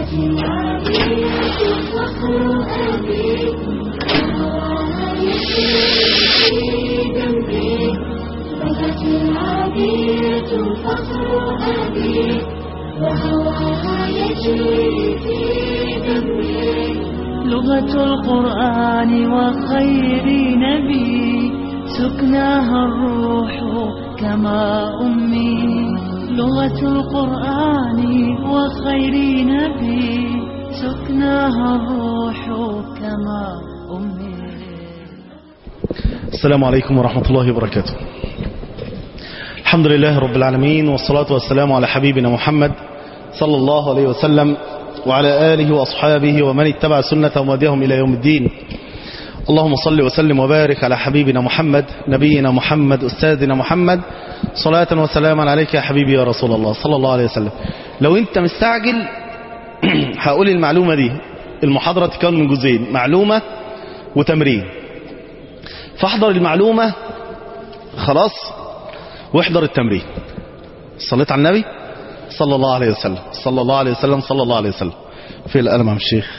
لغة القرآن وخير نبي سكناها الروح كما أمي لغة القرآن وخير نبي سكناها الروح كما أمي السلام عليكم ورحمة الله وبركاته الحمد لله رب العالمين والصلاة والسلام على حبيبنا محمد صلى الله عليه وسلم وعلى آله وأصحابه ومن اتبع سنة ومديهم إلى يوم الدين اللهم صل وسلم وبارك على حبيبنا محمد نبينا محمد أستاذنا محمد صلاة وسلاما عليك يا حبيبي يا رسول الله صلى الله عليه وسلم لو انت مستعجل هقول المعلومة دي المحاضرة تكون من جزئين معلومة وتمرين فاحضر المعلومة خلاص واحضر التمرين صليت على النبي صلى الله عليه وسلم صلى الله عليه وسلم صلى الله عليه وسلم في القلم يا الشيخ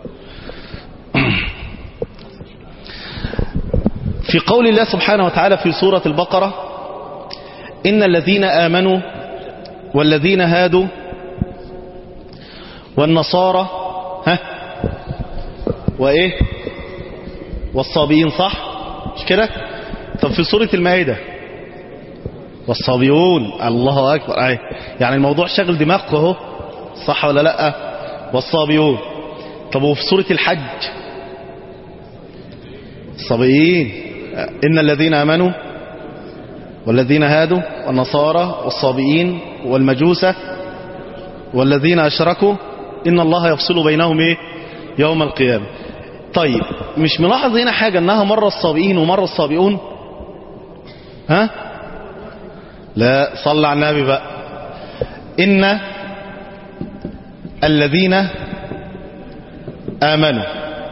في قول الله سبحانه وتعالى في سورة البقرة إن الذين آمنوا والذين هادوا والنصارى ها وإيه والصابئين صح مش كده طب في سورة المائدة والصابئون الله أكبر أي. يعني الموضوع شغل دماغكم اهو صح ولا لا والصابئون طب وفي سورة الحج الصابئين إن الذين آمنوا والذين هادوا والنصارى والصابئين والمجوسة والذين أشركوا إن الله يفصل بينهم إيه يوم القيامة طيب مش ملاحظ هنا حاجة أنها مرة الصابئين ومرة الصابئون ها لا صلى على النبي بقى إن الذين آمنوا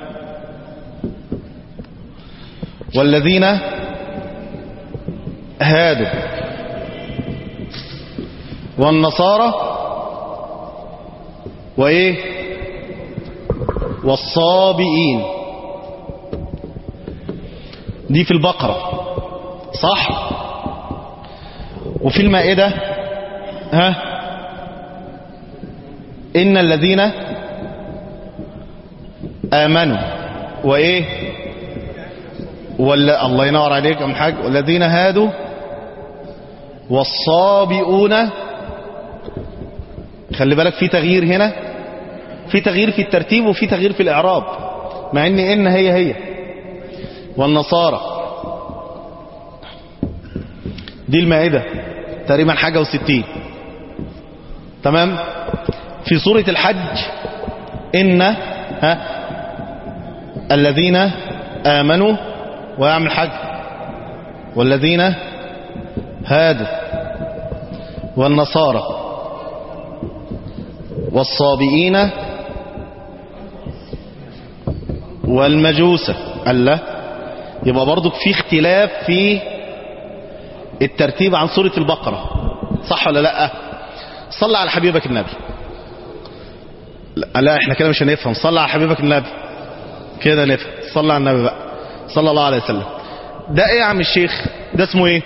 والذين هادوا والنصارى وإيه والصابئين دي في البقرة صح وفي المائدة ها إن الذين آمنوا وإيه ولا الله ينور عليك أم حاج والذين هادوا والصابئون خلي بالك في تغيير هنا في تغيير في الترتيب وفي تغيير في الإعراب مع ان إن هي هي والنصارى دي المائدة تقريبا حاجة وستين تمام في سورة الحج إن ها الذين آمنوا ويعمل حج والذين هادوا والنصارى والصابئين والمجوسة الله يبقى برضك في اختلاف في الترتيب عن سورة البقرة صح ولا لا صلى على حبيبك النبي لا, لا احنا كده مش هنفهم صلى على حبيبك النبي كده نفهم صلى على النبي بقى صلى الله عليه وسلم ده ايه يا عم الشيخ ده اسمه ايه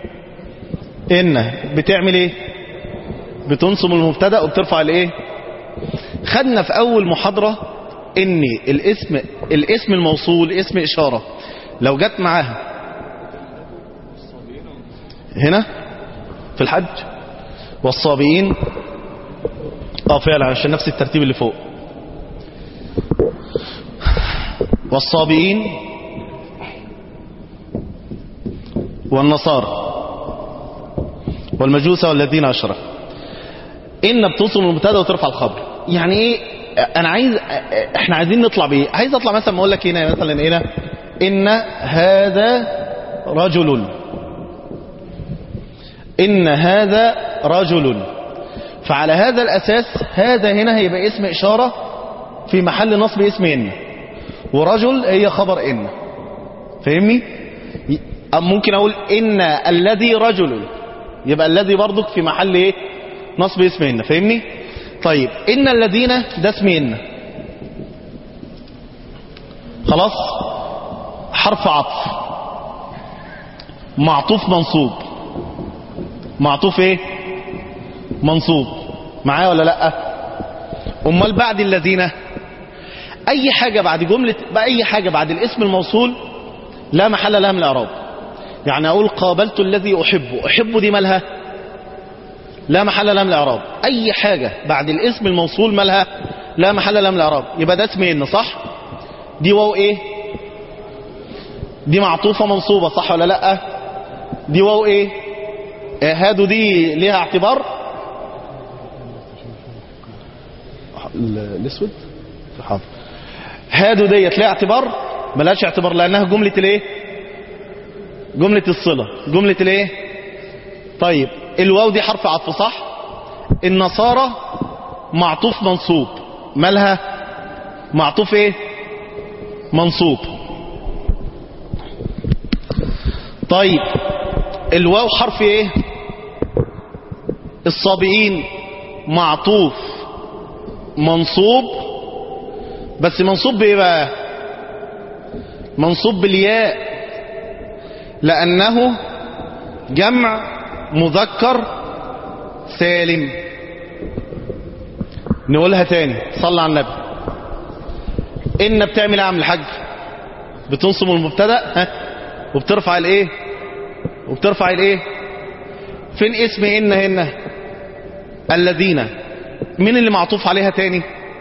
ان بتعمل ايه بتنصب المبتدا وبترفع الايه خدنا في اول محاضرة ان الاسم الاسم الموصول اسم اشارة لو جت معاها هنا في الحج والصابئين اه فعلا عشان نفس الترتيب اللي فوق والصابئين والنصارى والمجوس والذين اشركوا ان بتوصل المبتدا وترفع الخبر يعني ايه انا عايز احنا عايزين نطلع بايه عايز اطلع مثلا ما اقول لك هنا مثلا هنا ان هذا رجل ان هذا رجل فعلى هذا الاساس هذا هنا هيبقى اسم اشاره في محل نصب اسم ان ورجل هي خبر ان فاهمني ممكن اقول ان الذي رجل يبقى الذي برضك في محل ايه نصب اسم ان فاهمني طيب إن الذين ده اسم إن خلاص حرف عطف معطوف منصوب معطوف ايه منصوب معايا ولا لا امال بعد الذين اي حاجة بعد جملة اي حاجة بعد الاسم الموصول لا محل لها من الاعراب يعني اقول قابلت الذي احبه احبه دي مالها لا محل لها من الاعراب اي حاجة بعد الاسم الموصول مالها لا محل لها من الاعراب يبقى ده اسم ان صح دي واو ايه دي معطوفة منصوبة صح ولا لا دي واو ايه آه، هادو دي ليها اعتبار ال- الاسود حاضر هادو ديت ليها اعتبار ملهاش اعتبار لانها جملة الايه جملة الصلة جملة الايه طيب الواو دي حرف عطف صح النصارى معطوف منصوب مالها معطوف ايه منصوب طيب الواو حرف ايه الصابئين معطوف منصوب بس منصوب بايه بقى منصوب بالياء لانه جمع مذكر سالم نقولها تاني صلى على النبي ان بتعمل ايه يا عم الحاج بتنصب المبتدا ها وبترفع الايه وبترفع الايه فين اسم ان هنا الذين مين اللي معطوف عليها تاني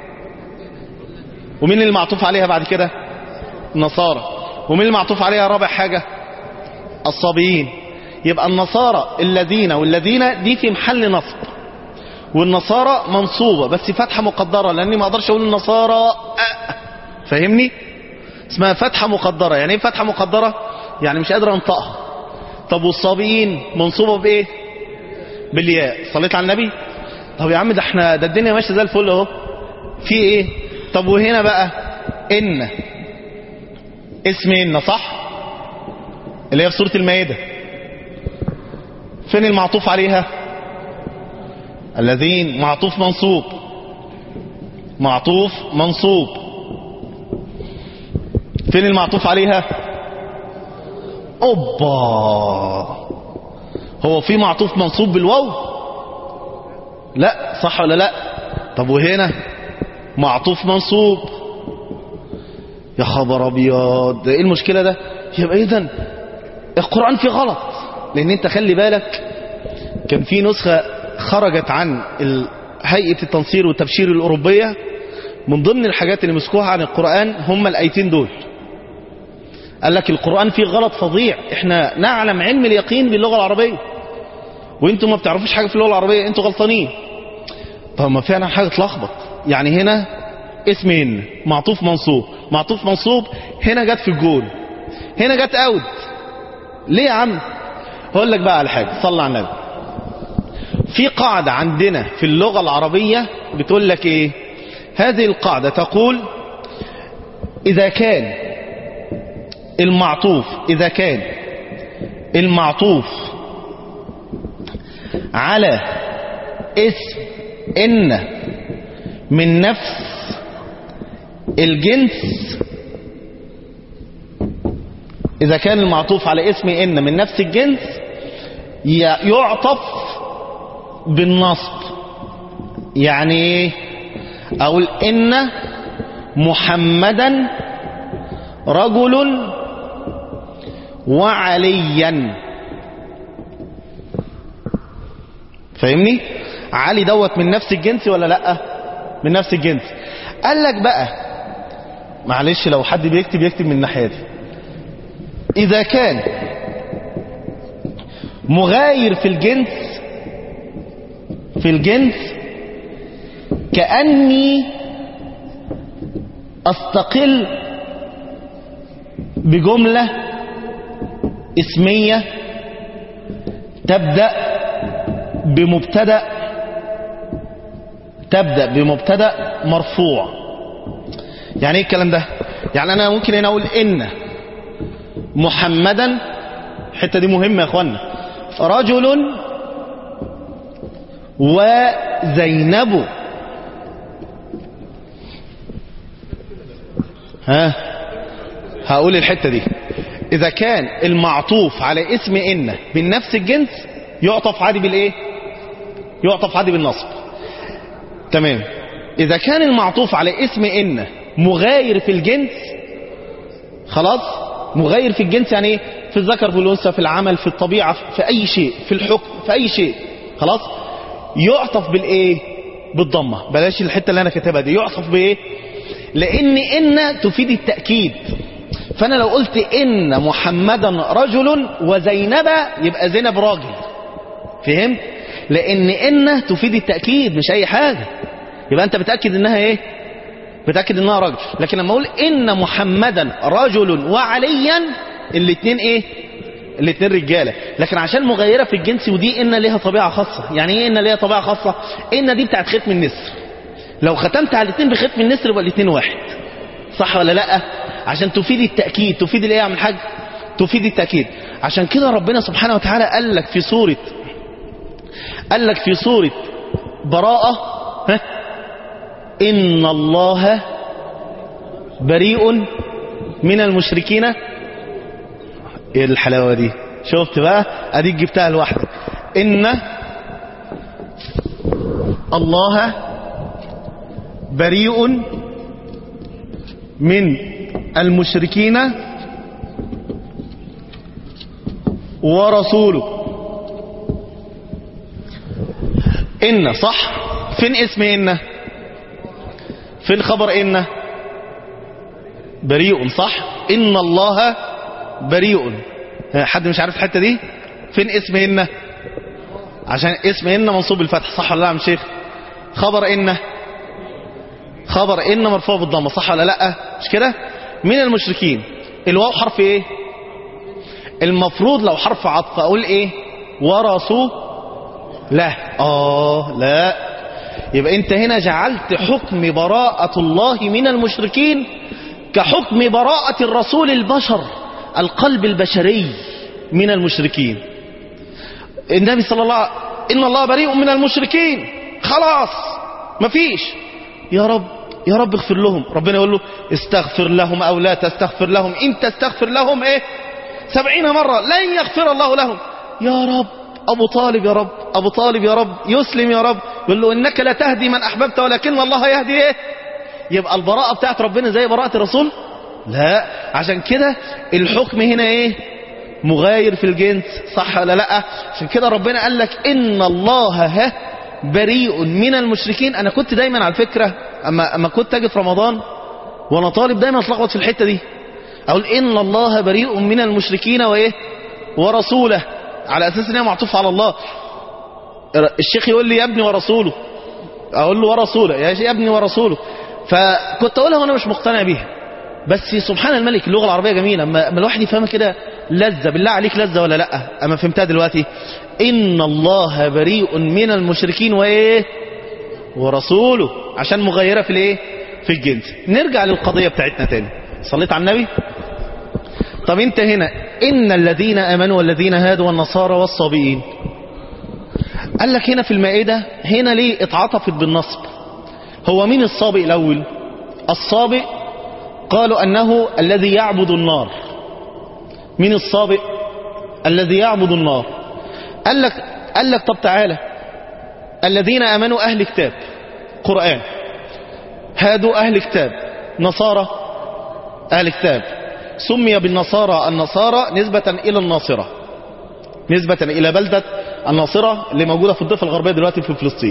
ومين اللي معطوف عليها بعد كده النصارى ومين اللي معطوف عليها رابع حاجة الصابيين يبقى النصارى الذين والذين دي في محل نصب والنصارى منصوبة بس فتحة مقدرة لاني ما اقدرش اقول النصارى أه. فاهمني اسمها فتحة مقدرة يعني ايه فتحة مقدرة يعني مش قادر انطقها طب والصابئين منصوبة بايه بالياء صليت على النبي طب يا عم ده احنا ده الدنيا ماشيه زي الفل اهو في ايه طب وهنا بقى ان اسم ان صح اللي هي في سوره المائده فين المعطوف عليها الذين معطوف منصوب معطوف منصوب فين المعطوف عليها اوبا هو في معطوف منصوب بالواو لا صح ولا لا طب وهنا معطوف منصوب يا خبر ابيض ده ايه المشكله ده يبقى اذا القران فيه غلط لان انت خلي بالك كان في نسخه خرجت عن ال- هيئه التنصير والتبشير الاوروبيه من ضمن الحاجات اللي مسكوها عن القران هم الايتين دول قال لك القران فيه غلط فظيع احنا نعلم علم اليقين باللغه العربيه وانتم ما بتعرفوش حاجه في اللغه العربيه انتوا غلطانين طب ما فعلا حاجه تلخبط يعني هنا اسم هنا معطوف منصوب معطوف منصوب هنا جت في الجول هنا جت اوت ليه يا عم هقول لك بقى على حاجه صلى على النبي في قاعده عندنا في اللغه العربيه بتقول لك ايه هذه القاعده تقول اذا كان المعطوف اذا كان المعطوف على اسم ان من نفس الجنس اذا كان المعطوف على اسم ان من نفس الجنس ي- يعطف بالنصب يعني ايه اقول ان محمدا رجل وعليا فاهمني علي دوت من نفس الجنس ولا لا من نفس الجنس قال لك بقى معلش لو حد بيكتب يكتب من الناحيه دي اذا كان مغاير في الجنس في الجنس كاني استقل بجمله اسميه تبدا بمبتدا تبدا بمبتدا مرفوع يعني ايه الكلام ده يعني انا ممكن هنا اقول ان محمدا الحته دي مهمه يا اخوانا رجل وزينب ها هقول الحتة دي إذا كان المعطوف على اسم إن من نفس الجنس يعطف عادي بالإيه يعطف عادي بالنصب تمام إذا كان المعطوف على اسم إن مغاير في الجنس خلاص مغاير في الجنس يعني ايه في الذكر في الأنثى في العمل في الطبيعة في أي شيء في الحكم في أي شيء خلاص يعطف بالإيه بالضمة بلاش الحتة اللي أنا كاتبها دي يعطف بإيه لأن إن تفيد التأكيد فأنا لو قلت إن محمدا رجل وزينب يبقى زينب راجل فهمت لأن إن تفيد التأكيد مش أي حاجة يبقى أنت بتأكد إنها إيه بتأكد إنها راجل لكن لما أقول إن محمدا رجل وعليا الاثنين إيه الاثنين رجالة لكن عشان مغيرة في الجنس ودي إن ليها طبيعة خاصة يعني إيه إن ليها طبيعة خاصة إن دي بتاعت ختم النسر لو ختمت على الاثنين بختم النسر يبقى الاثنين واحد صح ولا لا عشان تفيد التأكيد تفيد الايه يا عم الحاج تفيد التأكيد عشان كده ربنا سبحانه وتعالى قال لك في سورة قال لك في سورة براءة ها إن الله بريء من المشركين ايه الحلاوة دي شفت بقى اديك جبتها لوحدك إن الله بريء من المشركين ورسوله إن صح فين اسم إن فين خبر إن بريء صح إن الله بريء حد مش عارف الحتة دي فين اسم إن عشان اسم إن منصوب بالفتح صح ولا لا يا عم شيخ خبر إن خبر إن مرفوع بالضمة صح ولا لا مش كده من المشركين الواو حرف ايه المفروض لو حرف عطف اقول ايه ورسول لا اه لا يبقى انت هنا جعلت حكم براءة الله من المشركين كحكم براءة الرسول البشر القلب البشري من المشركين النبي صلى الله عليه إن الله بريء من المشركين خلاص مفيش يا رب يا رب اغفر لهم ربنا يقول له استغفر لهم أو لا تستغفر لهم إن تستغفر لهم إيه سبعين مرة لن يغفر الله لهم يا رب أبو طالب يا رب أبو طالب يا رب يسلم يا رب يقول له إنك لا تهدي من أحببت ولكن الله يهدي إيه يبقى البراءة بتاعت ربنا زي براءة الرسول لا عشان كده الحكم هنا إيه مغاير في الجنس صح ولا لا عشان كده ربنا قال لك إن الله ها بريء من المشركين أنا كنت دايما على فكرة أما, أما كنت أجي في رمضان وأنا طالب دايما أتلخبط في الحتة دي أقول إن الله بريء من المشركين وإيه ورسوله على أساس إنها معطوف على الله الشيخ يقول لي يا ابني ورسوله أقول له ورسوله يا ابني ورسوله فكنت أقولها وأنا مش مقتنع بيها بس سبحان الملك اللغة العربية جميلة أما الواحد يفهمها كده لذة بالله عليك لذة ولا لا أما فهمتها دلوقتي إن الله بريء من المشركين وإيه ورسوله عشان مغيرة في الإيه في الجنس نرجع للقضية بتاعتنا تاني صليت على النبي طب انت هنا إن الذين آمنوا والذين هادوا والنصارى والصابئين قال لك هنا في المائدة هنا ليه اتعاطفت بالنصب هو مين الصابئ الأول الصابئ قالوا أنه الذي يعبد النار مين الصابئ الذي يعبد النار قال لك قال لك طب تعالى الذين امنوا اهل كتاب قران هادوا اهل كتاب نصارى اهل كتاب سمي بالنصارى النصارى نسبة الى الناصرة نسبة الى بلدة الناصرة اللي موجودة في الضفة الغربية دلوقتي في فلسطين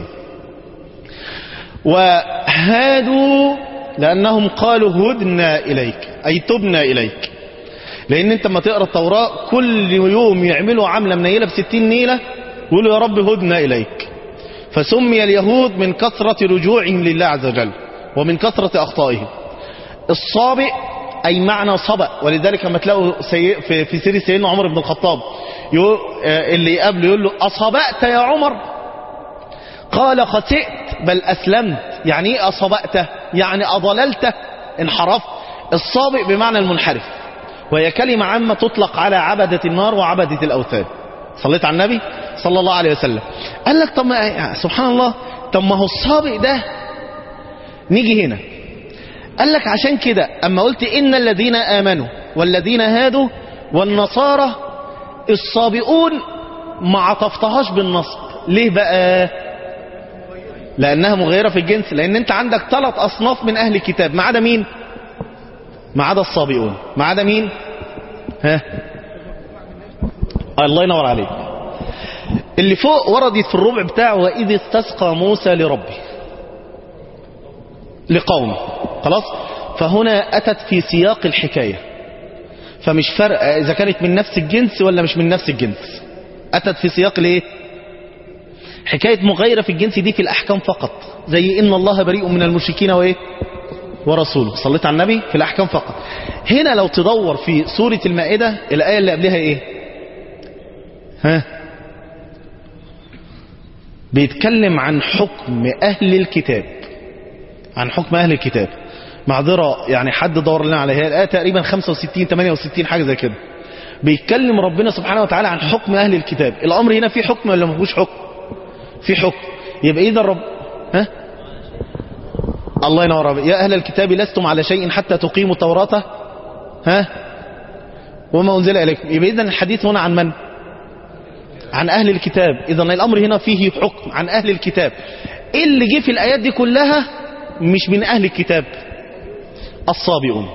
وهادوا لانهم قالوا هدنا اليك اي تبنا اليك لان انت لما تقرا التوراه كل يوم يعملوا عمله منيله بستين نيله يقولوا يا رب هدنا اليك فسمي اليهود من كثره رجوعهم لله عز وجل ومن كثره اخطائهم الصابئ اي معنى صبأ ولذلك لما تلاقوا سي... في, في سيره سيدنا عمر بن الخطاب يقول... اللي يقابله يقول له اصبأت يا عمر قال خسئت بل اسلمت يعني ايه اصبأت يعني اضللت انحرفت الصابئ بمعنى المنحرف وهي كلمة عامة تطلق على عبدة النار وعبدة الأوثان صليت على النبي صلى الله عليه وسلم قال لك طب ما سبحان الله طب ما هو الصابئ ده نيجي هنا قال لك عشان كده اما قلت ان الذين امنوا والذين هادوا والنصارى الصابئون ما عطفتهاش بالنصب ليه بقى لانها مغيره في الجنس لان انت عندك ثلاث اصناف من اهل الكتاب ما عدا مين ما عدا الصابئون ما عدا مين ها الله ينور عليك اللي فوق وردت في الربع بتاعه وإذ استسقى موسى لربه لقوم خلاص فهنا أتت في سياق الحكاية فمش فرق إذا كانت من نفس الجنس ولا مش من نفس الجنس أتت في سياق الايه حكاية مغايرة في الجنس دي في الأحكام فقط زي إن الله بريء من المشركين وإيه ورسوله صليت على النبي في الأحكام فقط هنا لو تدور في سورة المائدة الآية اللي قبلها إيه ها بيتكلم عن حكم أهل الكتاب عن حكم أهل الكتاب معذرة يعني حد دور لنا عليها الآية تقريبا 65 68 حاجة زي كده بيتكلم ربنا سبحانه وتعالى عن حكم أهل الكتاب الأمر هنا فيه حكم ولا ما فيهوش حكم في حكم يبقى إذا رب ها الله ينور عليك. يا أهل الكتاب لستم على شيء حتى تقيموا التوراة ها وما أنزل إليكم يبقى إذا الحديث هنا عن من عن أهل الكتاب إذا الأمر هنا فيه حكم عن أهل الكتاب إيه اللي جه في الآيات دي كلها مش من أهل الكتاب الصابئون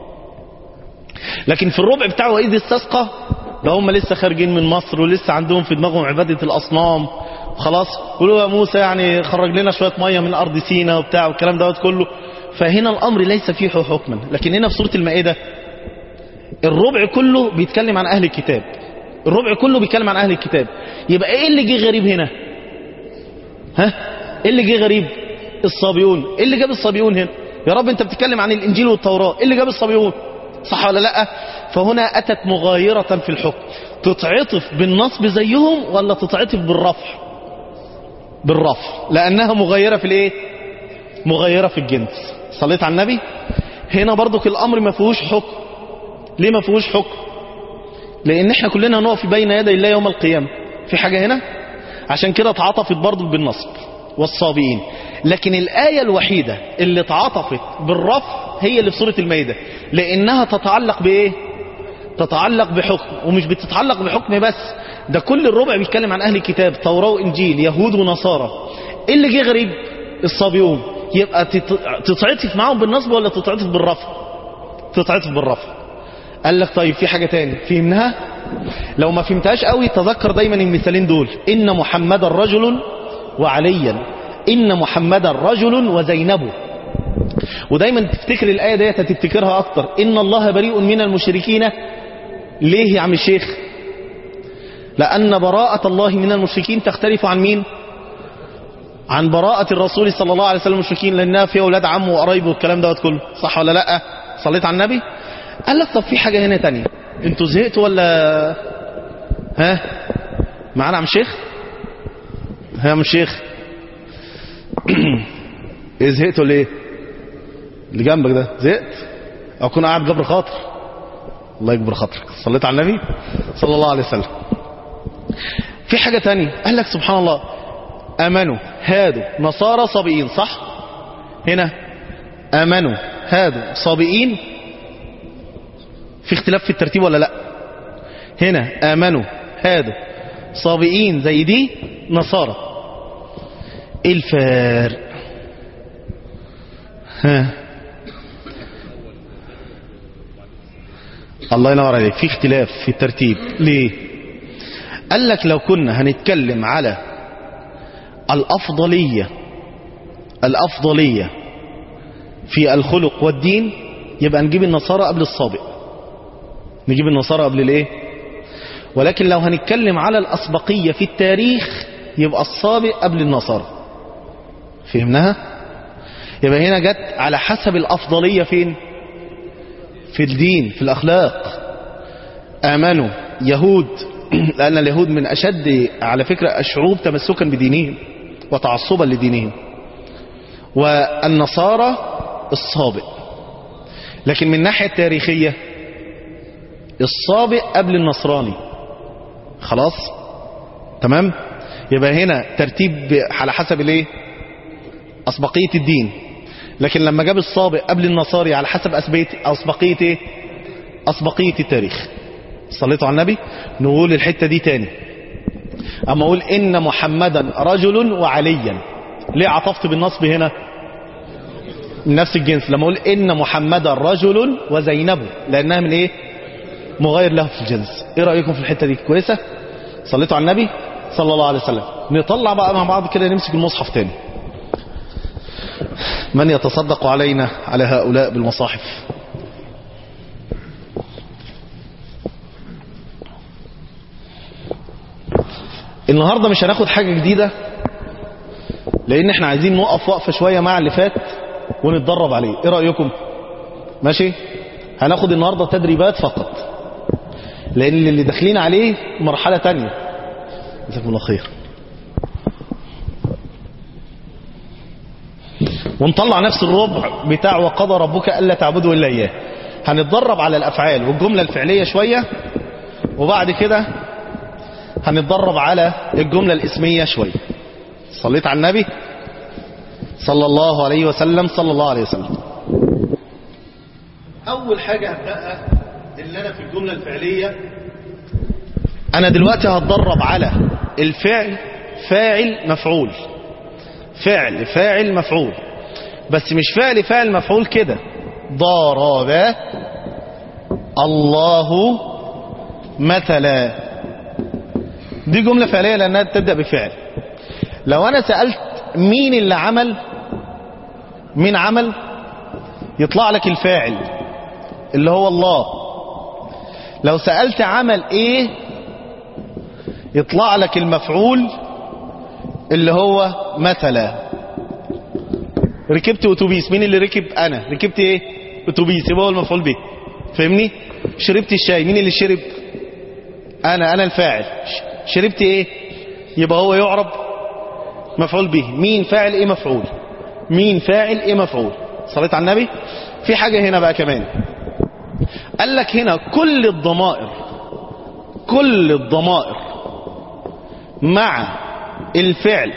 لكن في الربع بتاعه وإذ استسقى ده هم لسه خارجين من مصر ولسه عندهم في دماغهم عبادة الأصنام خلاص قولوا يا موسى يعني خرج لنا شوية مية من أرض سينا وبتاع والكلام دوت كله فهنا الأمر ليس فيه حكما لكن هنا في سورة المائدة الربع كله بيتكلم عن أهل الكتاب الربع كله بيتكلم عن أهل الكتاب يبقى إيه اللي جه غريب هنا ها إيه اللي جه غريب الصابيون إيه اللي جاب الصابيون هنا يا رب أنت بتتكلم عن الإنجيل والتوراة إيه اللي جاب الصابيون صح ولا لا فهنا أتت مغايرة في الحكم تتعطف بالنصب زيهم ولا تتعطف بالرفع بالرفع لأنها مغايرة في الايه مغايرة في الجنس صليت على النبي هنا برضك الأمر ما فيهوش حكم ليه ما فيهوش حكم لأن احنا كلنا هنقف بين يدي الله يوم القيامة في حاجة هنا عشان كده اتعاطفت برضك بالنصب والصابئين لكن الآية الوحيدة اللي اتعاطفت بالرفع هي اللي في سورة المائدة لأنها تتعلق بإيه تتعلق بحكم ومش بتتعلق بحكم بس ده كل الربع بيتكلم عن أهل الكتاب توراة وإنجيل يهود ونصارى إيه اللي جه غريب الصابئون يبقى تت- تتعطف معاهم بالنصب ولا تتعطف بالرفع تتعطف بالرفع قال لك طيب في حاجة تاني فهمناها لو ما فهمتهاش قوي تذكر دايما المثالين دول إن محمدا رجل وعليا إن محمدا رجل وزينب ودايما تفتكر الآية ديت هتفتكرها أكتر إن الله بريء من المشركين ليه يا عم الشيخ لأن براءة الله من المشركين تختلف عن مين عن براءة الرسول صلى الله عليه وسلم المشركين لأنها فيها أولاد عمه وقرايبه والكلام دوت كله صح ولا لا صليت على النبي قال لك طب في حاجة هنا تانية انتوا زهقتوا ولا ها معانا عم شيخ ها يا عم شيخ ايه زهقتوا ليه اللي جنبك ده زهقت او كنا قاعد جبر خاطر الله يكبر خاطرك صليت على النبي صلى الله عليه وسلم في حاجة تانية قال لك سبحان الله امنوا هادوا نصارى صابئين صح هنا امنوا هادوا صابئين في اختلاف في الترتيب ولا لا هنا امنوا هادوا صابئين زي دي نصارى ايه الفارق ها الله ينور عليك في اختلاف في الترتيب ليه قال لك لو كنا هنتكلم على الأفضلية الأفضلية في الخلق والدين يبقى نجيب النصارى قبل الصابئ نجيب النصارى قبل الايه ولكن لو هنتكلم على الأسبقية في التاريخ يبقى الصابئ قبل النصارى فهمناها يبقى هنا جت على حسب الأفضلية فين في الدين في الأخلاق آمنوا يهود لأن اليهود من أشد على فكرة الشعوب تمسكا بدينهم وتعصبا لدينهم والنصارى الصابئ لكن من الناحية التاريخية الصابئ قبل النصراني خلاص تمام يبقى هنا ترتيب على حسب الايه أسبقية الدين لكن لما جاب السابق قبل النصاري على حسب أسبقية أسبقية إيه؟ أسبقية التاريخ صليتوا على النبي نقول الحتة دي تاني أما أقول إن محمدا رجل وعليا ليه عطفت بالنصب هنا من نفس الجنس لما أقول إن محمدا رجل وزينب لأنها من إيه مغير له في الجنس إيه رأيكم في الحتة دي كويسة صليتوا على النبي صلى الله عليه وسلم نطلع بقى مع بعض كده نمسك المصحف تاني من يتصدق علينا على هؤلاء بالمصاحف النهاردة مش هناخد حاجة جديدة لان احنا عايزين نقف وقفة شوية مع اللي فات ونتدرب عليه ايه رأيكم ماشي هناخد النهاردة تدريبات فقط لان اللي داخلين عليه مرحلة تانية جزاكم الله خير ونطلع نفس الربع بتاع وقضى ربك ألا تعبدوا إلا إياه هنتدرب على الأفعال والجملة الفعلية شوية وبعد كده هنتدرب على الجملة الاسمية شوية صليت على النبي صلى الله عليه وسلم صلى الله عليه وسلم أول حاجة هبدأها اللي أنا في الجملة الفعلية أنا دلوقتي هتدرب على الفعل فاعل مفعول فعل فاعل مفعول بس مش فعل فاعل مفعول كده ضرب الله مثلا دي جملة فعلية لأنها تبدأ بفعل لو أنا سألت مين اللي عمل مين عمل يطلع لك الفاعل اللي هو الله لو سألت عمل ايه يطلع لك المفعول اللي هو مثلا ركبت اتوبيس مين اللي ركب انا ركبت ايه اتوبيس يبقى هو المفعول به فاهمني شربت الشاي مين اللي شرب انا انا الفاعل شربت ايه يبقى هو يعرب مفعول به مين فاعل ايه مفعول مين فاعل ايه مفعول صليت على النبي في حاجة هنا بقى كمان قال لك هنا كل الضمائر كل الضمائر مع الفعل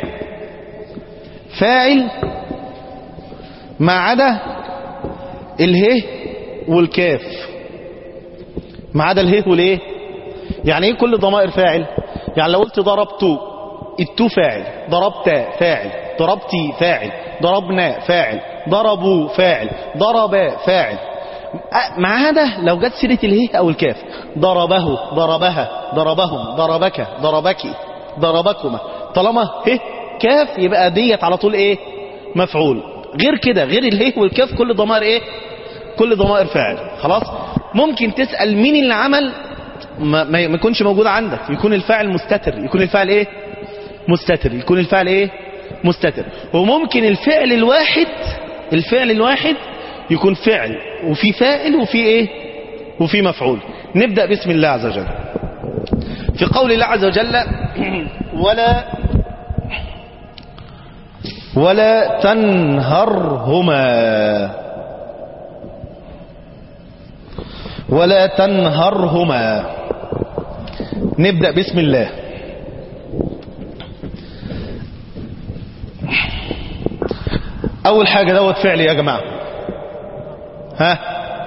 فاعل ما عدا اله والكاف ما عدا اله والايه يعني ايه كل ضمائر فاعل يعني لو قلت ضربت التو فاعل ضربت فاعل ضربتي فاعل ضربنا فاعل ضربوا فاعل ضرب فاعل ما عدا لو جت سيره اله او الكاف ضربه ضربها ضربهم ضربك ضربك ضربكما طالما ه كاف يبقى ديت على طول ايه مفعول غير كده غير اله والكاف كل ضمائر ايه كل ضمائر فاعل خلاص ممكن تسأل مين اللي عمل ما, ما يكونش موجود عندك يكون الفاعل مستتر يكون الفاعل ايه مستتر يكون الفاعل ايه مستتر وممكن الفعل الواحد الفعل الواحد يكون فعل وفي فاعل وفي ايه وفي مفعول نبدأ بسم الله عز وجل في قول الله عز وجل ولا ولا تنهرهما ولا تنهرهما نبدأ بسم الله أول حاجة دوت فعل يا جماعة ها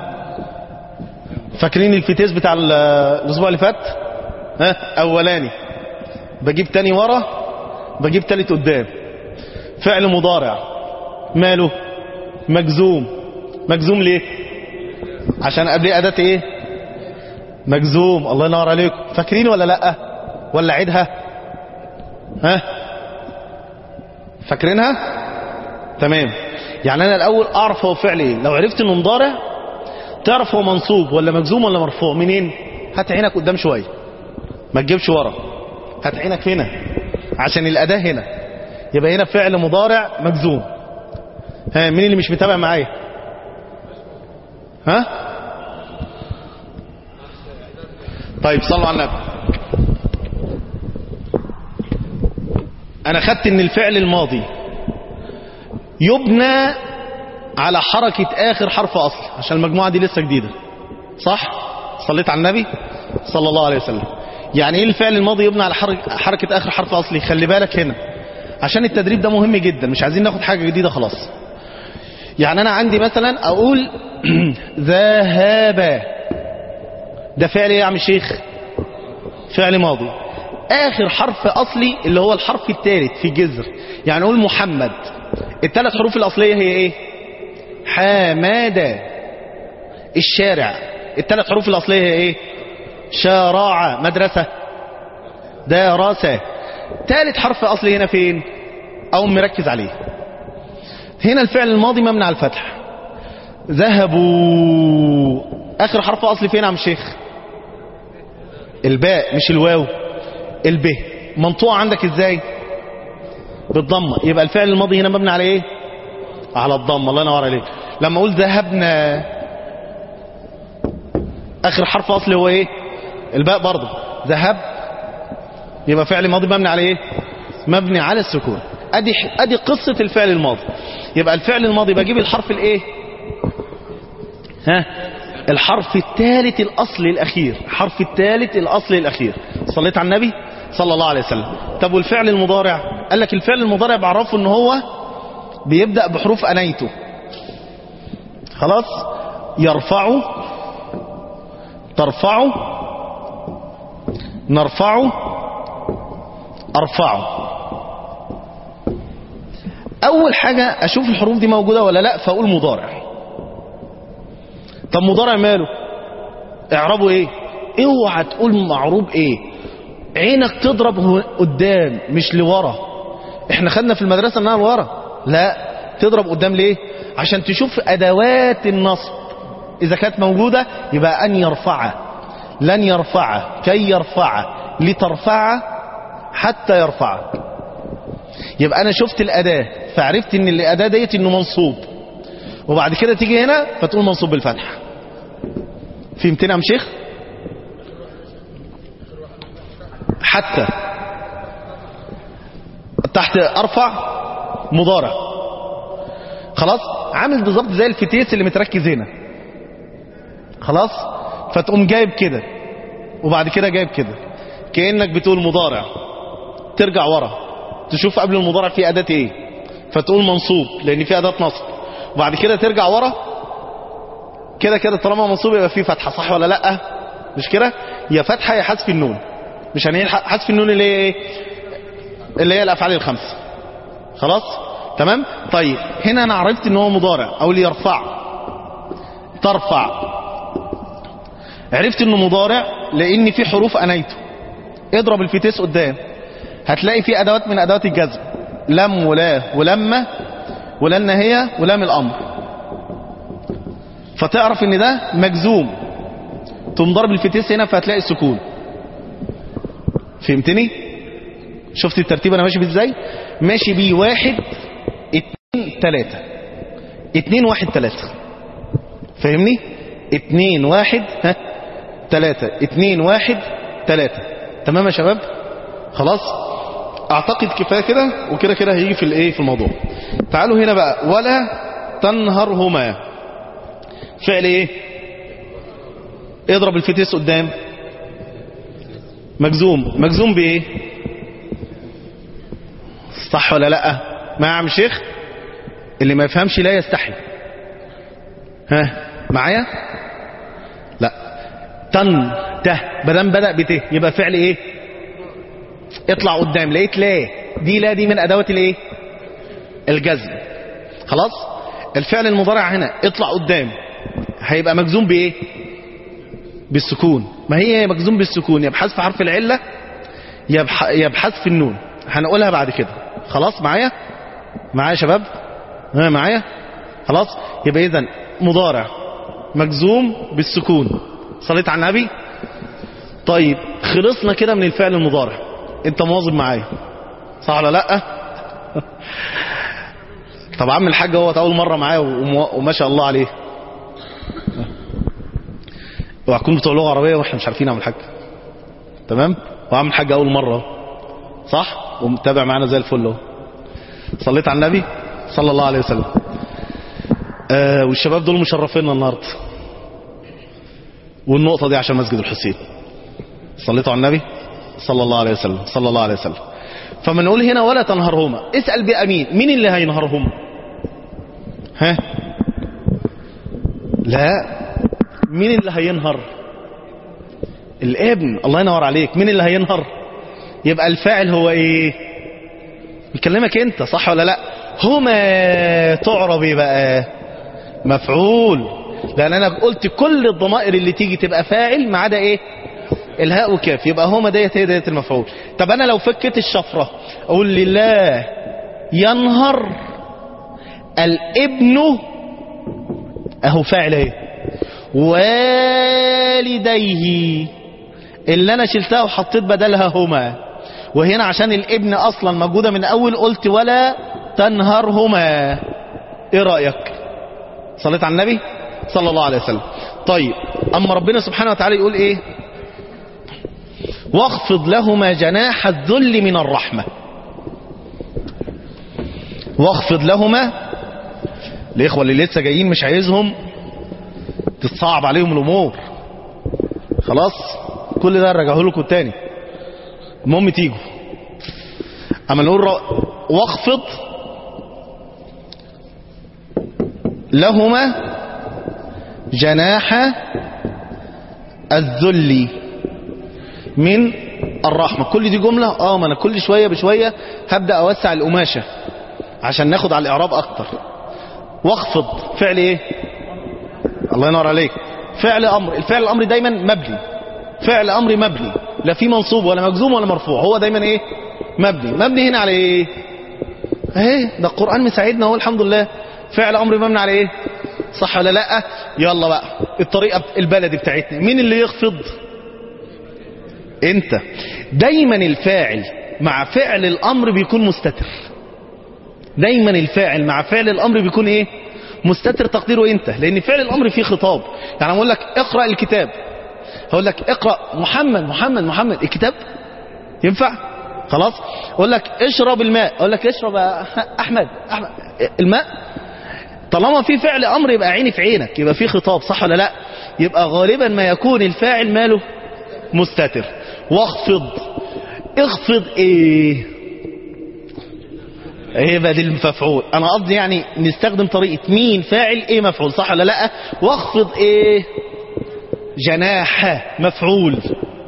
فاكرين الفتيس بتاع الأسبوع اللي فات ها أولاني بجيب تاني ورا بجيب تالت قدام فعل مضارع ماله مجزوم مجزوم ليه عشان قبليه أداة ايه مجزوم الله ينور عليكم فاكرين ولا لا ولا عيدها ها فاكرينها تمام يعني انا الاول اعرف هو فعل ايه لو عرفت انه مضارع تعرف هو منصوب ولا مجزوم ولا مرفوع منين هات عينك قدام شويه ما تجيبش ورا هات عينك هنا عشان الاداه هنا يبقى هنا فعل مضارع مجزوم ها مين اللي مش متابع معايا ها طيب صلوا على النبي انا خدت ان الفعل الماضي يبنى على حركة اخر حرف اصل عشان المجموعة دي لسه جديدة صح صليت على النبي صلى الله عليه وسلم يعني ايه الفعل الماضي يبنى على حركة اخر حرف اصلي خلي بالك هنا عشان التدريب ده مهم جدا مش عايزين ناخد حاجة جديدة خلاص يعني انا عندي مثلا اقول ذهب ده فعل ايه يا عم الشيخ فعل ماضي اخر حرف اصلي اللي هو الحرف الثالث في الجذر يعني اقول محمد الثلاث حروف الاصليه هي ايه حماده الشارع الثلاث حروف الاصليه هي ايه شارع مدرسه دراسه ثالث حرف اصلي هنا فين او مركز عليه هنا الفعل الماضي مبني على الفتح ذهبوا اخر حرف اصلي فين يا عم الشيخ الباء مش الواو الب منطوقه عندك ازاي بالضمه يبقى الفعل الماضي هنا مبني على ايه على الضمه الله ينور عليك لما اقول ذهبنا اخر حرف اصلي هو ايه الباء برضه ذهب يبقى فعل ماضي مبني على ايه مبني على السكون ادي ادي قصه الفعل الماضي يبقى الفعل الماضي بجيب الحرف الايه ها الحرف الثالث الاصلي الاخير الحرف الثالث الاصلي الاخير صليت على النبي صلى الله عليه وسلم طب والفعل المضارع قال لك الفعل المضارع بعرفه ان هو بيبدا بحروف انيته خلاص يرفع ترفع نرفع ارفع اول حاجه اشوف الحروف دي موجوده ولا لا فاقول مضارع طب مضارع ماله اعربه ايه اوعى تقول معروب ايه عينك تضرب قدام مش لورا احنا خدنا في المدرسه انها لورا لا تضرب قدام ليه عشان تشوف ادوات النصب اذا كانت موجوده يبقى ان يرفع لن يرفع كي يرفع لترفع حتى يرفع يبقى انا شفت الاداه فعرفت ان الاداه ديت انه منصوب وبعد كده تيجي هنا فتقول منصوب بالفتح فهمتني يا عم شيخ حتى تحت ارفع مضارع خلاص عامل بالظبط زي الفتيس اللي متركز هنا خلاص فتقوم جايب كده وبعد كده جايب كده كانك بتقول مضارع ترجع ورا تشوف قبل المضارع في اداه ايه فتقول منصوب لان في اداه نصب وبعد كده ترجع ورا كده كده طالما منصوب يبقى فيه فتحه صح ولا لا مش كده يا فتحه يا حذف النون مش هنقول حذف النون اللي هي ايه اللي هي الافعال الخمسه خلاص تمام طيب هنا انا عرفت ان هو مضارع او اللي يرفع ترفع عرفت انه مضارع لان في حروف انيته اضرب الفتيس قدام هتلاقي في ادوات من ادوات الجزم لم ولا ولما ولا النهية ولام الامر فتعرف ان ده مجزوم تقوم ضرب الفتيس هنا فهتلاقي السكون فهمتني شفت الترتيب انا ماشي بيه ازاي ماشي بيه واحد اتنين تلاتة اتنين واحد تلاتة فاهمني اتنين واحد ها تلاتة اتنين واحد تلاتة تمام يا شباب خلاص اعتقد كفايه كده وكده كده هيجي في الايه في الموضوع تعالوا هنا بقى ولا تنهرهما فعل ايه اضرب الفتيس قدام مجزوم مجزوم بايه صح ولا لا ما يا عم شيخ اللي ما يفهمش لا يستحي ها معايا لا تن ته بدل بدأ بته يبقى فعل ايه اطلع قدام لقيت لا دي لا دي من ادوات الايه الجزم خلاص الفعل المضارع هنا اطلع قدام هيبقى مجزوم بايه بالسكون ما هي مجزوم بالسكون يا بحذف حرف العله يا بح- يا بحذف النون هنقولها بعد كده خلاص معايا معايا يا شباب ها معايا خلاص يبقى اذا مضارع مجزوم بالسكون صليت على النبي طيب خلصنا كده من الفعل المضارع انت مواظب معايا صح ولا لا طب عم الحاج هو اول مره معايا وم- وما شاء الله عليه اوعى تكون بتوع لغه عربيه واحنا مش عارفين عم الحاج تمام وعم الحاج اول مره صح ومتابع معانا زي الفل اهو صليت على النبي صلى الله عليه وسلم آه والشباب دول مشرفينا النهارده والنقطه دي عشان مسجد الحسين صليتوا على النبي صلى الله عليه وسلم صلى الله عليه وسلم فما نقول هنا ولا تنهرهما اسأل بقى مين مين اللي هينهرهم ها لا مين اللي هينهر الابن الله ينور عليك مين اللي هينهر يبقى الفاعل هو ايه بيكلمك انت صح ولا لا هما تعرب ايه بقى مفعول لان انا قلت كل الضمائر اللي تيجي تبقى فاعل ما عدا ايه الهاء وكاف يبقى هما ديت هي ديت المفعول طب انا لو فكت الشفره اقول لله ينهر الابن اهو فاعل ايه والديه اللي انا شلتها وحطيت بدلها هما وهنا عشان الابن اصلا موجوده من اول قلت ولا تنهرهما ايه رايك صليت على النبي صلى الله عليه وسلم طيب اما ربنا سبحانه وتعالى يقول ايه واخفض لهما جناح الذل من الرحمه واخفض لهما الاخوه اللي لسه جايين مش عايزهم تتصعب عليهم الامور خلاص كل ده رجعه لكم تاني المهم تيجوا اما نقول واخفض لهما جناح الذل من الرحمة كل دي جملة اه ما انا كل شوية بشوية هبدأ اوسع القماشة عشان ناخد على الاعراب اكتر واخفض فعل ايه الله ينور عليك فعل امر الفعل الامر دايما مبني فعل امر مبني لا في منصوب ولا مجزوم ولا مرفوع هو دايما ايه مبني مبني هنا على ايه اهي ده القرآن مساعدنا اهو الحمد لله فعل امر مبني على ايه صح ولا لا يلا بقى الطريقة البلدي بتاعتنا مين اللي يخفض انت دايما الفاعل مع فعل الامر بيكون مستتر دايما الفاعل مع فعل الامر بيكون ايه مستتر تقديره انت لان فعل الامر فيه خطاب يعني اقول لك اقرا الكتاب هقول لك اقرا محمد محمد محمد الكتاب ينفع خلاص اقول لك اشرب الماء اقول لك اشرب احمد احمد الماء طالما في فعل امر يبقى عيني في عينك يبقى في خطاب صح ولا لا يبقى غالبا ما يكون الفاعل ماله مستتر واخفض اخفض ايه ايه بقى دي المفعول انا قصدي يعني نستخدم طريقة مين فاعل ايه مفعول صح ولا لا واخفض ايه جناح مفعول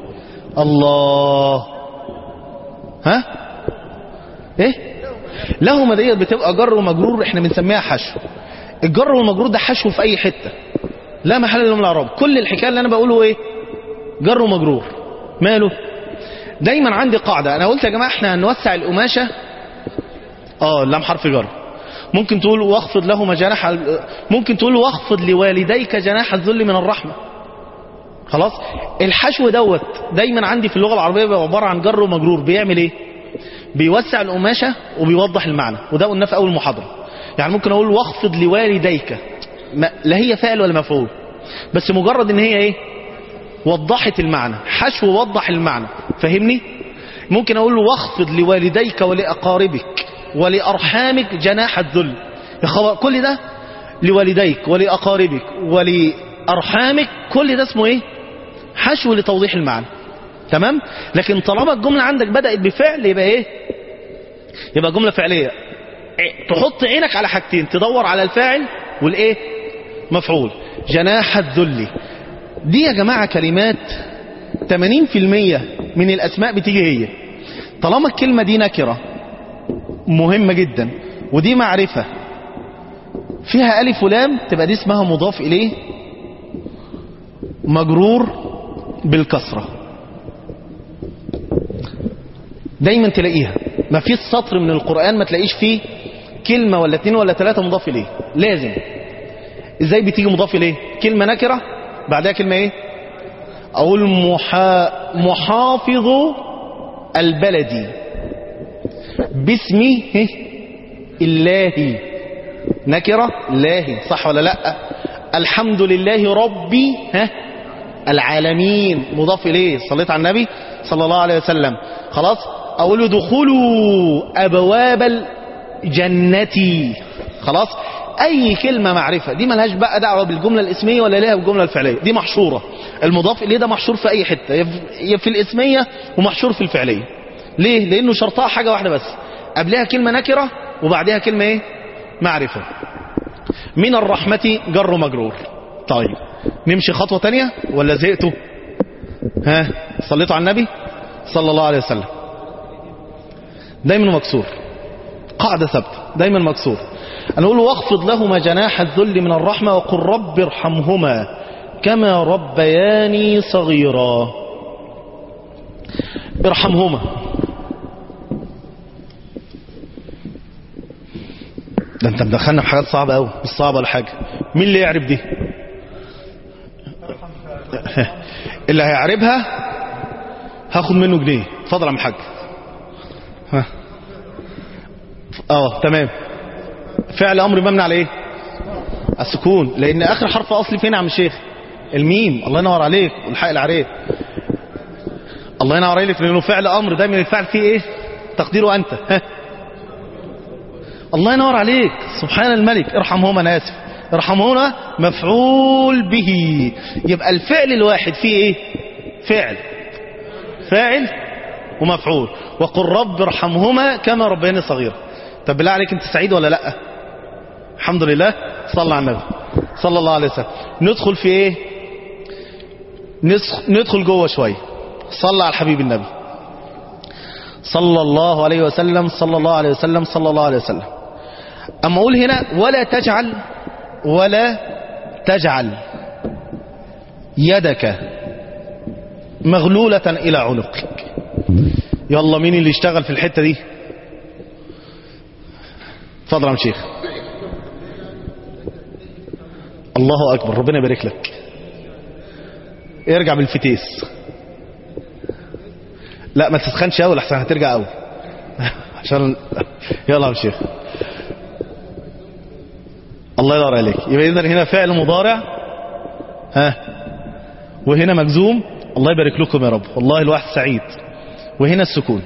الله ها ايه لهما ديت بتبقى جر ومجرور احنا بنسميها حشو الجر والمجرور ده حشو في اي حتة لا محل له من الاعراب كل الحكايه اللي انا بقوله ايه جر ومجرور ماله دايما عندي قاعدة انا قلت يا جماعة احنا هنوسع القماشة اه اللام حرف جر ممكن تقول واخفض لهما جناح ممكن تقول واخفض لوالديك جناح الذل من الرحمة خلاص الحشو دوت دايما عندي في اللغة العربية بيبقى عبارة عن جر ومجرور بيعمل ايه بيوسع القماشة وبيوضح المعنى وده قلناه في اول محاضرة يعني ممكن اقول واخفض لوالديك ما لا هي فاعل ولا مفعول بس مجرد ان هي ايه وضحت المعنى حشو وضح المعنى فهمني ممكن اقول له واخفض لوالديك ولاقاربك ولارحامك جناح الذل يا خبر كل ده لوالديك ولاقاربك ولارحامك كل ده اسمه ايه حشو لتوضيح المعنى تمام لكن طالما الجمله عندك بدات بفعل يبقى ايه يبقى جمله فعليه تحط عينك على حاجتين تدور على الفاعل والايه مفعول جناح الذل دي يا جماعة كلمات 80% من الأسماء بتيجي هي طالما الكلمة دي نكرة مهمة جدا ودي معرفة فيها ألف ولام تبقى دي اسمها مضاف إليه مجرور بالكسرة دايما تلاقيها ما فيش سطر من القرآن ما تلاقيش فيه كلمة ولا اتنين ولا ثلاثة مضاف إليه لازم ازاي بتيجي مضاف إليه كلمة نكرة بعدها كلمة ايه اقول محا... محافظ البلدي باسم الله نكرة الله صح ولا لا الحمد لله ربي ها العالمين مضاف اليه صليت على النبي صلى الله عليه وسلم خلاص اقول ادخلوا ابواب الجنة خلاص اي كلمة معرفة دي ملهاش بقى دعوة بالجملة الاسمية ولا ليها بالجملة الفعلية دي محشورة المضاف اليه ده محشور في اي حتة يا في الاسمية ومحشور في الفعلية ليه لانه شرطها حاجة واحدة بس قبلها كلمة نكرة وبعدها كلمة ايه معرفة من الرحمة جر مجرور طيب نمشي خطوة تانية ولا زهقتوا ها صليتوا على النبي صلى الله عليه وسلم دايما مكسور قاعدة ثابتة دايما مكسور أنا أقول واخفض لهما جناح الذل من الرحمة وقل رب ارحمهما كما ربياني صغيرا ارحمهما ده انت مدخلنا في حاجات صعبة قوي مش صعبة ولا حاجة مين اللي يعرف دي اللي هيعرفها هاخد منه جنيه اتفضل يا عم حاج ها اه تمام فعل امر مبني على ايه السكون لان اخر حرف اصلي فين يا عم الشيخ الميم الله ينور عليك والحق العريف الله ينور عليك لانه فعل امر دايما الفعل فيه ايه تقديره انت ها الله ينور عليك سبحان الملك ارحمهما انا اسف ارحمهما مفعول به يبقى الفعل الواحد فيه ايه فعل فاعل ومفعول وقل رب ارحمهما كما ربياني صغيرا طب بالله عليك انت سعيد ولا لا الحمد لله صلى على النبي صلى الله عليه وسلم ندخل في ايه نسخ- ندخل جوه شويه صلى على الحبيب النبي صلى الله عليه وسلم صلى الله عليه وسلم صلى الله عليه وسلم اما اقول هنا ولا تجعل ولا تجعل يدك مغلولة إلى عنقك يلا مين اللي يشتغل في الحتة دي اتفضل يا عم شيخ الله أكبر ربنا يبارك لك ارجع بالفتيس لا ما تسخنش قوي لحسن هترجع قوي عشان يلا يا عم شيخ الله ينور عليك يبقى اذا هنا فعل مضارع ها وهنا مجزوم الله يبارك لكم يا رب والله الواحد سعيد وهنا السكون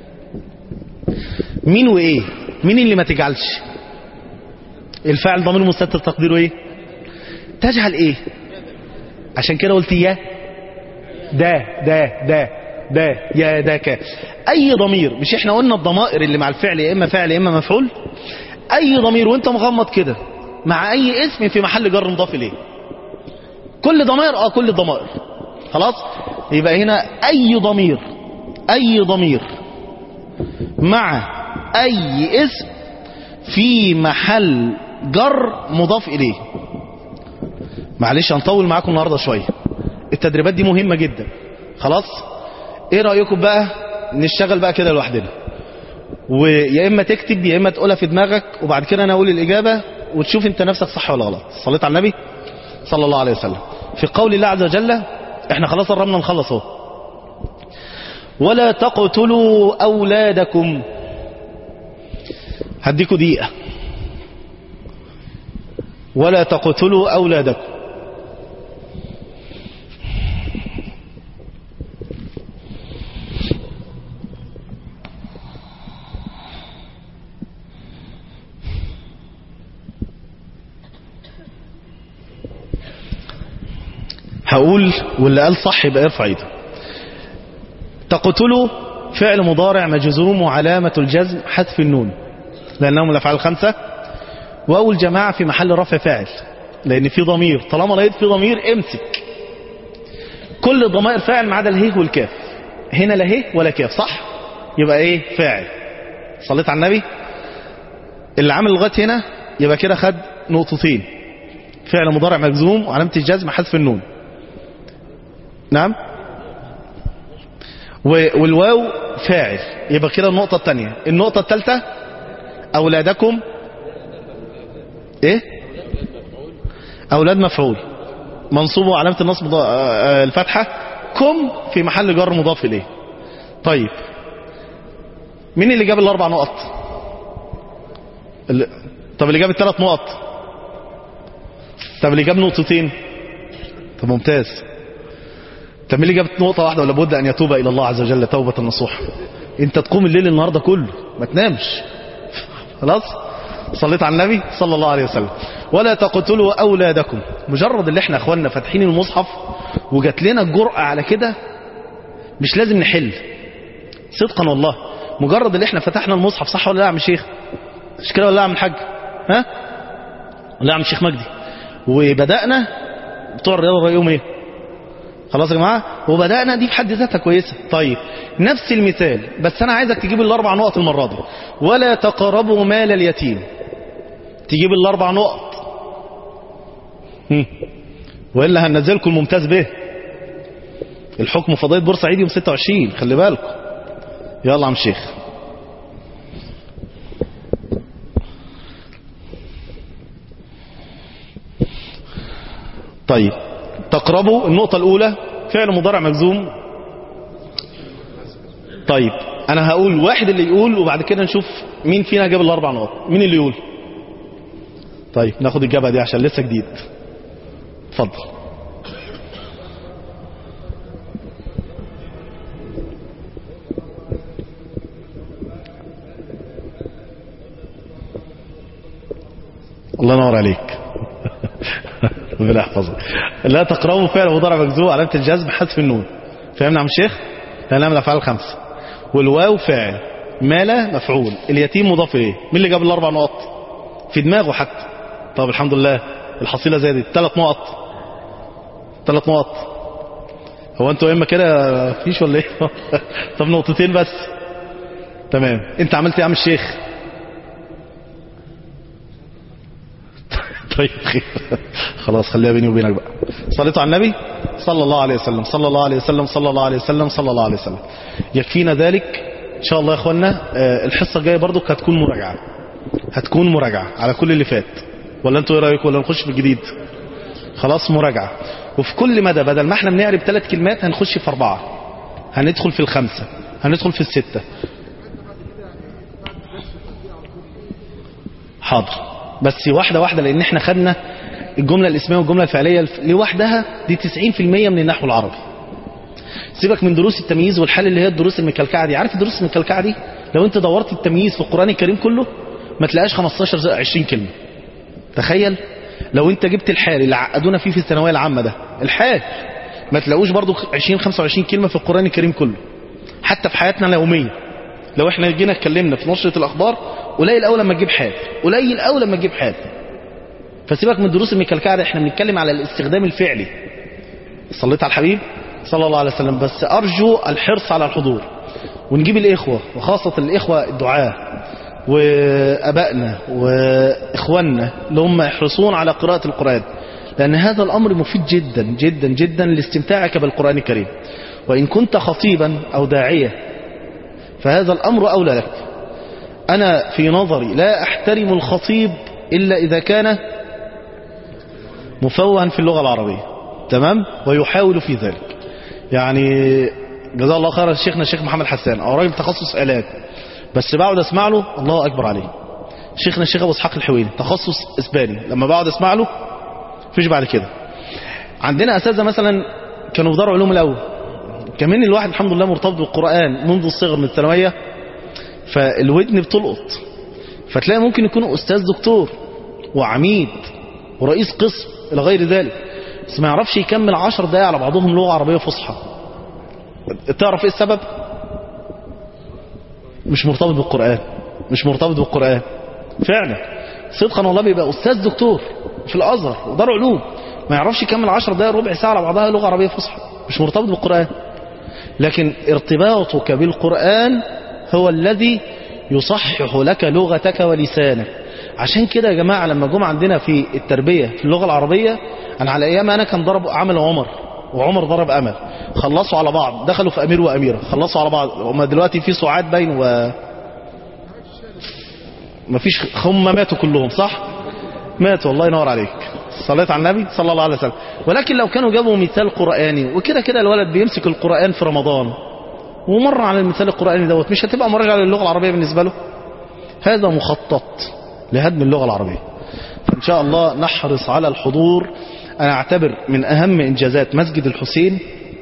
مين وايه مين اللي ما تجعلش الفاعل ضمير مستتر تقديره ايه تجعل ايه عشان كده قلت يا ده ده ده ده يا ده ك اي ضمير مش احنا قلنا الضمائر اللي مع الفعل يا اما فعل يا اما مفعول اي ضمير وانت مغمض كده مع اي اسم في محل جر مضاف اليه كل ضمائر اه كل الضمائر خلاص يبقى هنا اي ضمير اي ضمير مع اي اسم في محل جر مضاف اليه معلش هنطول معاكم النهارده شويه التدريبات دي مهمه جدا خلاص ايه رايكم بقى نشتغل بقى كده لوحدنا ويا اما تكتب يا اما تقولها في دماغك وبعد كده انا اقول الاجابه وتشوف انت نفسك صح ولا غلط صليت على النبي صلى الله عليه وسلم في قول الله عز وجل احنا خلاص قربنا نخلص اهو ولا تقتلوا اولادكم هديكوا دقيقه ولا تقتلوا اولادكم هقول واللي قال صح يبقى يرفع ايده تقتلوا فعل مضارع مجزوم وعلامة الجزم حذف النون لأنهم من الأفعال الخمسة وأول جماعة في محل رفع فاعل لأن في ضمير طالما لقيت في ضمير امسك كل الضمائر فاعل ما عدا الهيه والكاف هنا لا هيه ولا كاف صح يبقى ايه فاعل صليت على النبي اللي عامل لغايه هنا يبقى كده خد نقطتين فعل مضارع مجزوم وعلامة الجزم حذف النون نعم و- والواو فاعل يبقى كده النقطة الثانية النقطة الثالثة أولادكم إيه أولاد مفعول منصوب وعلامة النصب ض- آه، الفتحة كم في محل جر مضاف إليه طيب مين اللي جاب الأربع نقط اللي... طب اللي جاب الثلاث نقط طب اللي جاب نقطتين طب ممتاز طب مين اللي جاب نقطة واحدة ولا بد أن يتوب إلى الله عز وجل توبة نصوحة أنت تقوم الليل النهاردة كله ما تنامش خلاص صليت على النبي صلى الله عليه وسلم ولا تقتلوا أولادكم مجرد اللي احنا اخواننا فاتحين المصحف وجات لنا الجرأة على كده مش لازم نحل صدقا والله مجرد اللي احنا فتحنا المصحف صح ولا لا يا عم شيخ مش كده ولا لا يا عم الحاج ها ولا يا عم الشيخ مجدي وبدأنا بتوع الرياضة رأيهم ايه خلاص يا جماعة وبدأنا دي في حد ذاتها كويسة طيب نفس المثال بس أنا عايزك تجيب الأربع نقط المرة دي ولا تقربوا مال اليتيم تجيب الأربع نقط هم. وإلا هننزلكم الممتاز به الحكم في قضية بورسعيد يوم 26 خلي بالكم يلا عم شيخ طيب تقربوا النقطة الأولى فعل مضارع مجزوم طيب أنا هقول واحد اللي يقول وبعد كده نشوف مين فينا جاب الأربع نقط مين اللي يقول طيب ناخد الجبهة دي عشان لسه جديد اتفضل الله ينور عليك ربنا يحفظك لا تقربوا فعل مضارع مجزوم علامه الجزم حذف النون فهمنا يا عم الشيخ لانها من الافعال الخمسه والواو فاعل مال مفعول اليتيم مضاف اليه مين اللي جاب الاربع نقط في دماغه حتى طب الحمد لله الحصيله زادت ثلاث نقط ثلاث نقط هو انتوا اما كده فيش ولا ايه طب نقطتين بس تمام انت عملت ايه يا عم الشيخ طيب خير خلاص خليها بيني وبينك بقى صليتوا على النبي صلى الله عليه وسلم صلى الله عليه وسلم صلى الله عليه وسلم صلى الله عليه وسلم يكفينا ذلك ان شاء الله يا اخوانا آه، الحصه الجايه برضو هتكون مراجعه هتكون مراجعه على كل اللي فات ولا انتوا ايه رايكم ولا نخش في الجديد خلاص مراجعه وفي كل مدى بدل ما احنا بنعرب ثلاث كلمات هنخش في اربعه هندخل في الخمسه هندخل في السته حاضر بس واحدة واحدة لأن احنا خدنا الجملة الاسمية والجملة الفعلية الف- لوحدها دي 90% من النحو العربي سيبك من دروس التمييز والحل اللي هي الدروس المكلكعة دي عارف الدروس المكلكعة دي لو انت دورت التمييز في القرآن الكريم كله ما تلاقاش 15 زي 20 كلمة تخيل لو انت جبت الحال اللي عقدونا فيه في الثانوية العامة ده الحال ما تلاقوش برضو 20 25 كلمة في القرآن الكريم كله حتى في حياتنا اليومية لو احنا جينا اتكلمنا في نشرة الأخبار قليل أول لما تجيب حال قليل أول لما تجيب حال فسيبك من الدروس المكلكعة ده احنا بنتكلم على الاستخدام الفعلي صليت على الحبيب صلى الله عليه وسلم بس أرجو الحرص على الحضور ونجيب الإخوة وخاصة الإخوة الدعاة وأبائنا وإخواننا اللي هم يحرصون على قراءة القرآن لأن هذا الأمر مفيد جدا جدا جدا لاستمتاعك بالقرآن الكريم وإن كنت خطيبا أو داعية فهذا الأمر أولى لك أنا في نظري لا أحترم الخطيب إلا إذا كان مفوها في اللغة العربية تمام ويحاول في ذلك يعني جزاه الله خيرا شيخنا الشيخ محمد حسان أو راجل تخصص آلات بس بقعد أسمع له الله أكبر عليه شيخنا الشيخ أبو إسحاق الحويني تخصص إسباني لما بقعد أسمع له فيش بعد كده عندنا أساتذة مثلا كانوا في دار علوم الأول كمان الواحد الحمد لله مرتبط بالقرآن منذ الصغر من الثانوية فالودن بتلقط فتلاقي ممكن يكون أستاذ دكتور وعميد ورئيس قسم إلى غير ذلك بس ما يعرفش يكمل عشر دقايق على بعضهم لغة عربية فصحى تعرف ايه السبب مش مرتبط بالقرآن مش مرتبط بالقرآن فعلا صدقا والله بيبقى أستاذ دكتور في الأزهر ودار علوم ما يعرفش يكمل عشر دقايق ربع ساعة على بعضها لغة عربية فصحى مش مرتبط بالقرآن لكن ارتباطك بالقرآن هو الذي يصحح لك لغتك ولسانك عشان كده يا جماعة لما جم عندنا في التربية في اللغة العربية أنا على أيام أنا كان ضرب عمل عمر وعمر ضرب أمل خلصوا على بعض دخلوا في أمير وأميرة خلصوا على بعض هما دلوقتي في سعاد باين و مفيش هم ماتوا كلهم صح ماتوا الله ينور عليك صليت على النبي صلى الله عليه وسلم ولكن لو كانوا جابوا مثال قرآني وكده كده الولد بيمسك القرآن في رمضان ومر على المثال القرآني دوت مش هتبقى مراجعة للغة العربية بالنسبة له هذا مخطط لهدم اللغة العربية فإن شاء الله نحرص على الحضور أنا أعتبر من أهم إنجازات مسجد الحسين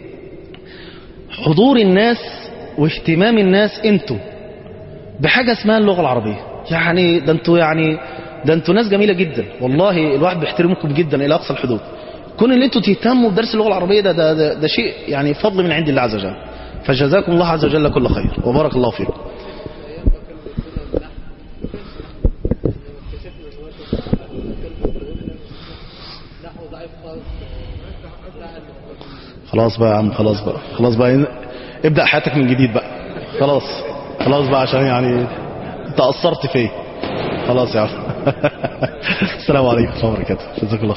حضور الناس واهتمام الناس انتوا بحاجة اسمها اللغة العربية يعني ده انتوا يعني ده انتوا ناس جميلة جدا والله الواحد بيحترمكم جدا إلى أقصى الحدود كون ان انتوا تهتموا بدرس اللغة العربية ده, ده, ده, ده شيء يعني فضل من عند الله عز وجل فجزاكم الله عز وجل كل خير وبارك الله فيكم نحو ضعيف خالص خلاص بقى يا عم خلاص بقى خلاص بقى ابدأ حياتك من جديد بقى خلاص خلاص بقى عشان يعني انت قصرت فيه خلاص يا عم السلام عليكم ورحمة الله وبركاته جزاك الله